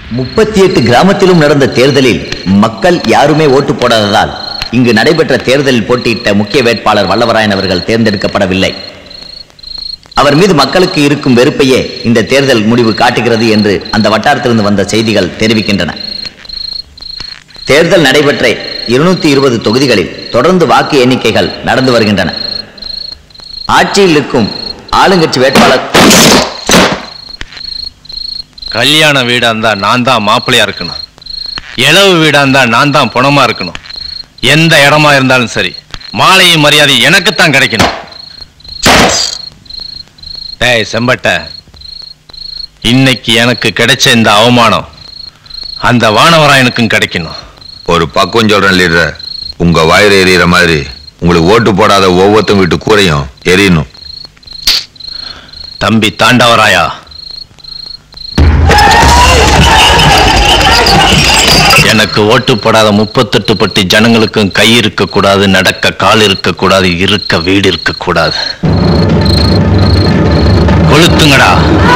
முப்பத்தி எட்டு கிராமத்திலும் நடந்த தேர்தலில் மக்கள் யாருமே ஓட்டு போடாததால் இங்கு நடைபெற்ற தேர்தலில் போட்டியிட்ட முக்கிய வேட்பாளர் வல்லவராயன் அவர்கள் தேர்ந்தெடுக்கப்படவில்லை அவர் மீது மக்களுக்கு இருக்கும் வெறுப்பையே இந்த தேர்தல் முடிவு காட்டுகிறது என்று அந்த வட்டாரத்திலிருந்து வந்த செய்திகள் தெரிவிக்கின்றன தேர்தல் நடைபெற்ற இருநூத்தி இருபது தொகுதிகளில் தொடர்ந்து வாக்கு எண்ணிக்கைகள் நடந்து வருகின்றன ஆட்சியில் இருக்கும் ஆளுங்கட்சி வேட்பாளர் கல்யாண வீடா இருந்தா நான் தான் மாப்பிள்ளையா இருக்கணும் இளவு வீடா இருந்தா நான் தான் பணமா இருக்கணும் எந்த இடமா இருந்தாலும் சரி மாலையும் மரியாதை எனக்குத்தான் கிடைக்கணும் டேய் செம்பட்ட இன்னைக்கு எனக்கு கிடைச்ச இந்த அவமானம் அந்த வானவராயனுக்கும் கிடைக்கணும் ஒரு பக்கம் சொல்றேன் லீடர் உங்க வயிறு எரியிற மாதிரி உங்களுக்கு ஓட்டு போடாத ஒவ்வொருத்தங்க வீட்டு கூரையும் எரியணும் தம்பி தாண்டவராயா எனக்கு ஓட்டு போடாத முப்பத்தெட்டு பட்டி ஜனங்களுக்கும் கை இருக்கக்கூடாது நடக்க கால் இருக்கக்கூடாது இருக்க வீடு இருக்கக்கூடாது கொளுத்துங்கடா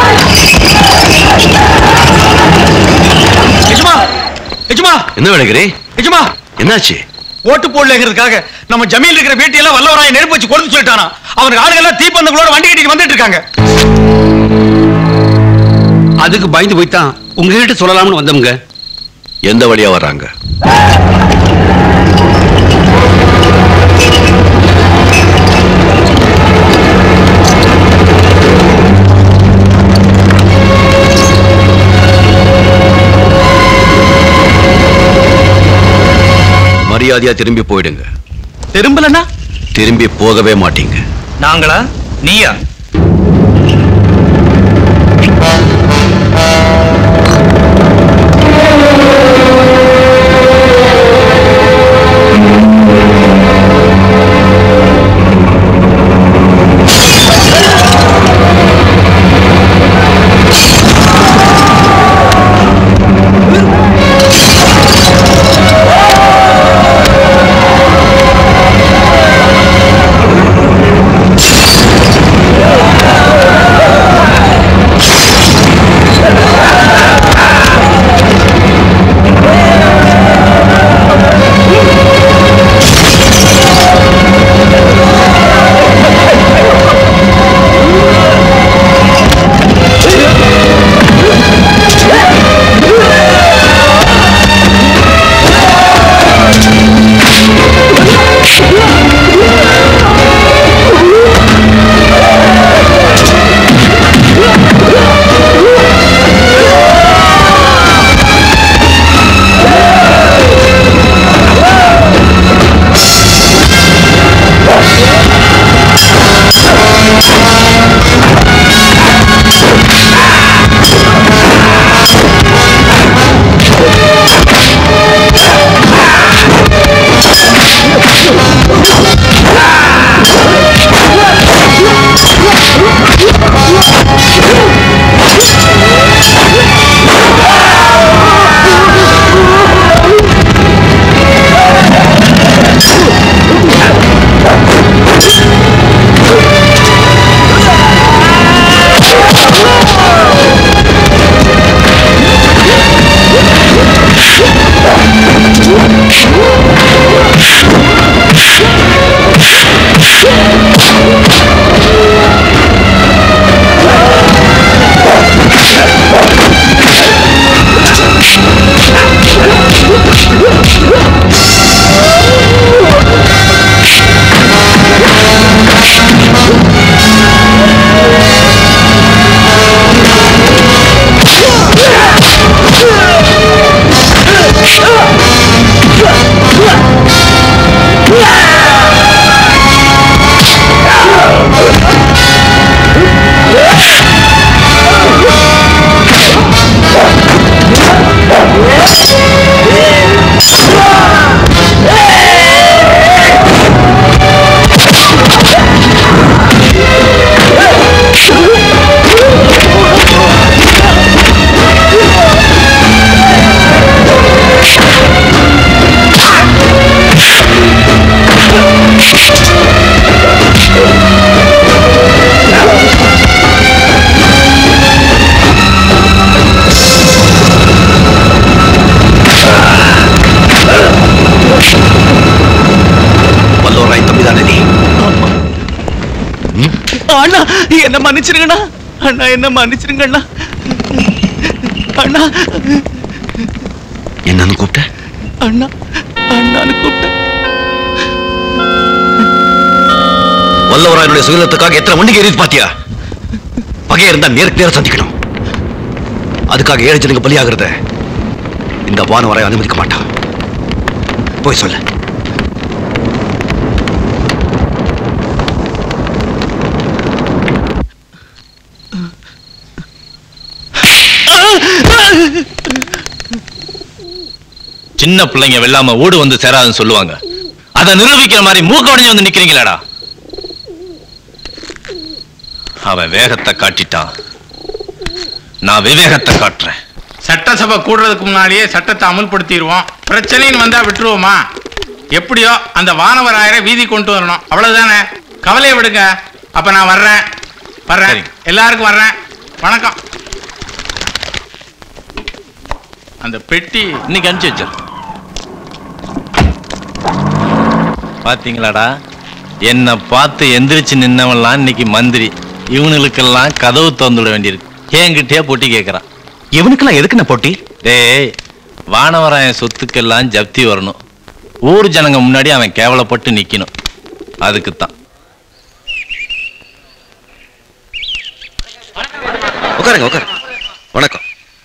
எஜமா எஜமா என்ன விளைகிறே எஜமா என்னாச்சு ஓட்டு போடலங்கிறதுக்காக நம்ம ஜமீன் இருக்கிற வீட்டையெல்லாம் வல்லவராய நெருப்பு வச்சு கொடுத்து சொல்லிட்டானா அவனுக்கு ஆளுங்கெல்லாம் தீப்பந்தங்களோட வண்டி கட்டிட்டு வந்துட்டு இருக்காங்க அதுக்கு பயந்து போய்தான் உங்ககிட்ட சொல்லலாம்னு வந்தவங்க எந்த வழியா வர்றாங்க மரியாதையா திரும்பி போயிடுங்க திரும்பலன்னா திரும்பி போகவே மாட்டீங்க நாங்களா நீயா ஆ மன்னிச்சிருங்கண்ணா அண்ணா என்ன மன்னிச்சிருங்க அண்ணா அண்ணா என்னன்னு கூப்பிட்ட அண்ணா அண்ணான்னு கூப்பிட்டேன் வல்லவராயனுடைய சுயலத்துக்காக எத்தனை மணிக்கு எரியுது பாத்தியா பகையா இருந்தா நேருக்கு நேரம் சந்திக்கணும் அதுக்காக ஏழை ஜனங்க பலியாகிறத இந்த வானவராய் அனுமதிக்க மாட்டான் போய் சொல்லு சின்ன பிள்ளைங்க வெல்லாம ஊடு வந்து சேராதுன்னு சொல்லுவாங்க அதை நிரூபிக்கிற மாதிரி மூக்க உடைஞ்சு வந்து நிக்கிறீங்களாடா அவன் வேகத்தை காட்டிட்டான் நான் விவேகத்தை காட்டுறேன் சட்டசபை கூடுறதுக்கு முன்னாடியே சட்டத்தை அமுல்படுத்திடுவோம் பிரச்சனைன்னு வந்தா விட்டுருவோமா எப்படியோ அந்த வானவராயரை வீதி கொண்டு வரணும் அவ்வளவுதானே கவலையை விடுங்க அப்ப நான் வர்றேன் வர்றேன் சரிங்க. எல்லாருக்கும் வர்றேன் வணக்கம் அந்த பெட்டி இன்னைக்கு அனுப்பிச்சு வச்சிரு பாத்தீங்களாடா என்னை பார்த்து எந்திரிச்சு நின்னவன்லாம் இன்னைக்கு மந்திரி இவனுங்களுக்கெல்லாம் கதவு திறந்து விட வேண்டியிருக்கு என்கிட்டயே பொட்டி கேட்கறான் இவனுக்கெல்லாம் எதுக்குண்ணா போட்டி டேய் வானவராயன் சொத்துக்கெல்லாம் ஜப்தி வரணும் ஊர் ஜனங்க முன்னாடி அவன் கேவலப்பட்டு நிக்கணும் அதுக்குத்தான் உட்காருங்க உட்காருங்க வணக்கம்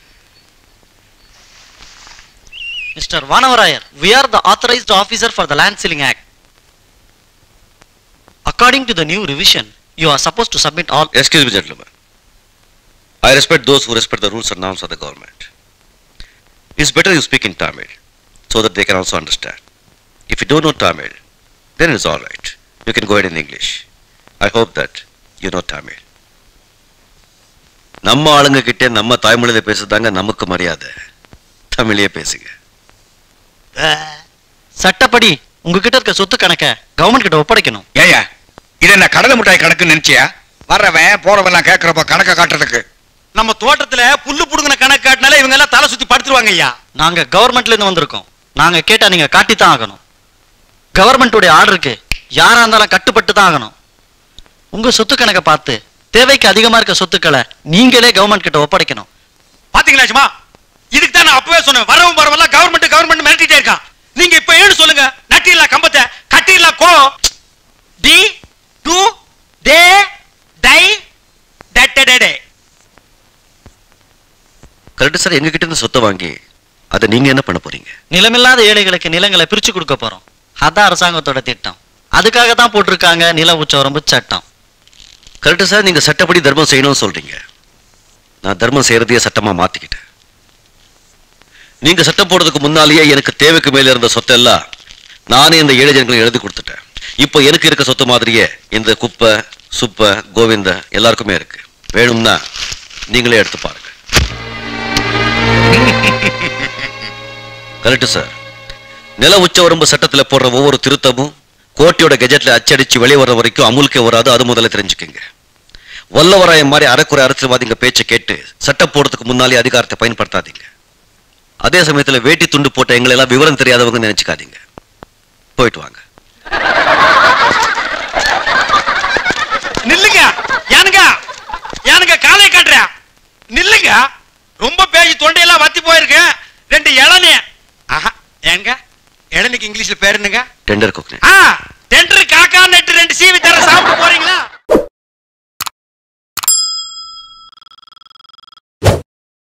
Mr. Vanavarayan, we are the authorized officer for the Land Ceiling Act. According to the new revision, you are supposed to submit all. Excuse me, gentlemen. I respect those who respect the rules and norms of the government. It's better you speak in Tamil so that they can also understand. If you don't know Tamil, then it's all right. You can go ahead in English. I hope that you know Tamil. நம்ம ஆளுங்க கிட்ட நம்ம தாய்மொழியில பேசுதாங்க நமக்கு மரியாதை தமிழையே பேசுங்க சட்டப்படி உங்ககிட்ட இருக்க சொத்து கணக்க கவர்மெண்ட் கிட்ட ஒப்படைக்கணும் ஏயா இது என்ன கடலை மிட்டாய் கணக்கு நினைச்சியா வர்றவன் போறவெல்லாம் கேட்கறப்ப கணக்க காட்டுறதுக்கு நம்ம தோட்டத்துல புல்லு புடுங்கின கணக்கு காட்டினாலே இவங்க எல்லாம் தலை சுத்தி படுத்துருவாங்க ஐயா நாங்க கவர்மெண்ட்ல இருந்து வந்திருக்கோம் நாங்க கேட்டா நீங்க காட்டித்தான் ஆகணும் கவர்மெண்ட்டுடைய ஆர்டருக்கு யாரா இருந்தாலும் கட்டுப்பட்டு தான் ஆகணும் உங்க சொத்து கணக்க பார்த்து தேவைக்கு அதிகமா இருக்க சொத்துக்களை நீங்களே கவர்மெண்ட் கிட்ட ஒப்படைக்கணும் பாத்தீங்களா சும்மா இதுக்கு தான் நான் அப்பவே சொன்னேன் வரவும் வரவெல்லாம் கவர்மெண்ட் கவர்மெண்ட் மிரட்டிட்டே இருக்கான் நீங்க இப்ப ஏன்னு சொல்லுங்க நட்டிடலாம் கம்பத்தை கட்டிடலாம் கோ டி டு டே டை டே டே கரெக்ட் சார் எங்க கிட்ட இருந்து சொத்தை வாங்கி அதை நீங்க என்ன பண்ண போறீங்க நிலமில்லாத ஏழைகளுக்கு நிலங்களை பிரிச்சு கொடுக்க போறோம் அதான் அரசாங்கத்தோட திட்டம் அதுக்காக தான் போட்டிருக்காங்க நில உச்சவரம்பு சட்டம் கரெக்ட் சார் நீங்க சட்டப்படி தர்மம் செய்யணும்னு சொல்றீங்க நான் தர்மம் செய்யறதையே சட்டமா மாத்திக்கிட்டேன் நீங்க சட்டம் போடுறதுக்கு முன்னாலேயே எனக்கு தேவைக்கு மேல இருந்த சொத்தெல்லாம் நானே இந்த ஏழை ஜனங்களை எழுதி கொடுத்துட்டேன் இப்போ எனக்கு இருக்க சொத்து மாதிரியே இந்த குப்பை சுப்பை கோவிந்த எல்லாருக்குமே இருக்கு வேணும்னா நீங்களே எடுத்து பாருங்க கரெக்ட் சார் நில உச்சவரம்பு சட்டத்துல போடுற ஒவ்வொரு திருத்தமும் கோட்டையோட கெஜெட்ல அச்சடிச்சு வெளியே வர்ற வரைக்கும் அமுலுக்கே வராது அது முதல்ல தெரிஞ்சுக்கங்க வல்லவராயம் மாதிரி அறக்குறை அரசியல்வாதிங்க பேச்சை கேட்டு சட்டம் போடுறதுக்கு முன்னாலே அதிகாரத்தை பயன்படுத்தாதீங்க அதே சமயத்துல வேட்டி துண்டு போட்ட எங்களை எல்லாம் விவரம் தெரியாதவங்க நினைச்சுக்காதீங்க போயிட்டு வாங்க நில்லுங்க யானுங்க யானுங்க காலை காட்டுற நில்லுங்க ரொம்ப பேசி தொண்டையெல்லாம் வத்தி போயிருக்கு ரெண்டு இளநீ ஆஹா ஏங்க இளநிக்கு இங்கிலீஷ்ல பேர் என்னங்க டெண்டர் கோக்னே ஆ